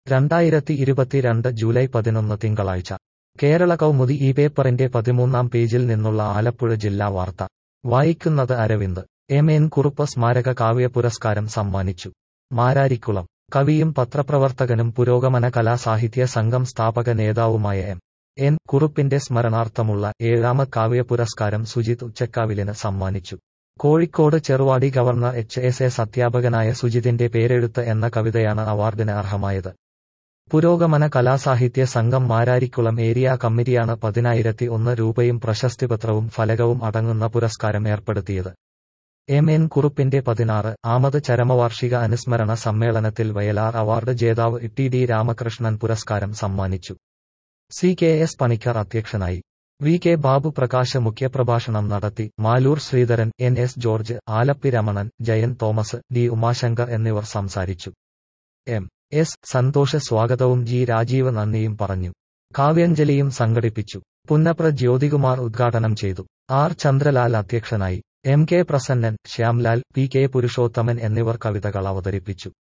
രണ്ടായിരത്തി ഇരുപത്തിരണ്ട് ജൂലൈ പതിനൊന്ന് തിങ്കളാഴ്ച കേരള കൗമുദി ഈ പേപ്പറിന്റെ പതിമൂന്നാം പേജിൽ നിന്നുള്ള ആലപ്പുഴ ജില്ലാ വാർത്ത വായിക്കുന്നത് അരവിന്ദ് എം എൻ കുറുപ്പ് സ്മാരക കാവ്യ പുരസ്കാരം സമ്മാനിച്ചു മാരാരിക്കുളം കവിയും പത്രപ്രവർത്തകനും പുരോഗമന കലാസാഹിത്യ സംഘം സ്ഥാപക നേതാവുമായ എം എൻ കുറുപ്പിന്റെ സ്മരണാർത്ഥമുള്ള ഏഴാമ കാവ്യ പുരസ്കാരം സുജിത് ഉച്ചക്കാവിലിന് സമ്മാനിച്ചു Kozhikode Cheruvadi governor H S S അധ്യാപകനായ സുജിതിന്റെ പേരെഴുത്ത് എന്ന കവിതയാണ് അവാർഡിന് അർഹമായത് പുരോഗമന കലാസാഹിത്യ സംഘം മാരാരിക്കുളം ഏരിയ കമ്മിറ്റിയാണ് പതിനായിരത്തി ഒന്ന് രൂപയും പ്രശസ്തിപത്രവും ഫലകവും അടങ്ങുന്ന പുരസ്കാരം ഏർപ്പെടുത്തിയത് എം എൻ കുറുപ്പിന്റെ പതിനാറ് ആമത് ചരമവാർഷിക അനുസ്മരണ സമ്മേളനത്തിൽ വയലാർ അവാർഡ് ജേതാവ് ടി ഡി രാമകൃഷ്ണൻ പുരസ്കാരം സമ്മാനിച്ചു സി കെ എസ് പണിക്കർ അധ്യക്ഷനായി വി കെ ബാബു പ്രകാശ് മുഖ്യപ്രഭാഷണം നടത്തി Maloor Sreedharan N S George Alleppey Ramanan Jayan Thomas D Umashankar എന്നിവർ സംസാരിച്ചു എം എസ് സന്തോഷ് സ്വാഗതവും ജി രാജീവ് നന്ദിയും പറഞ്ഞു കാവ്യാഞ്ജലിയും സംഘടിപ്പിച്ചു പുന്നപ്ര ജ്യോതികുമാർ ഉദ്ഘാടനം ചെയ്തു ആർ ചന്ദ്രലാൽ അധ്യക്ഷനായി M K Prasannan Shyamlal P K Purushothaman എന്നിവർ കവിതകൾ അവതരിപ്പിച്ചു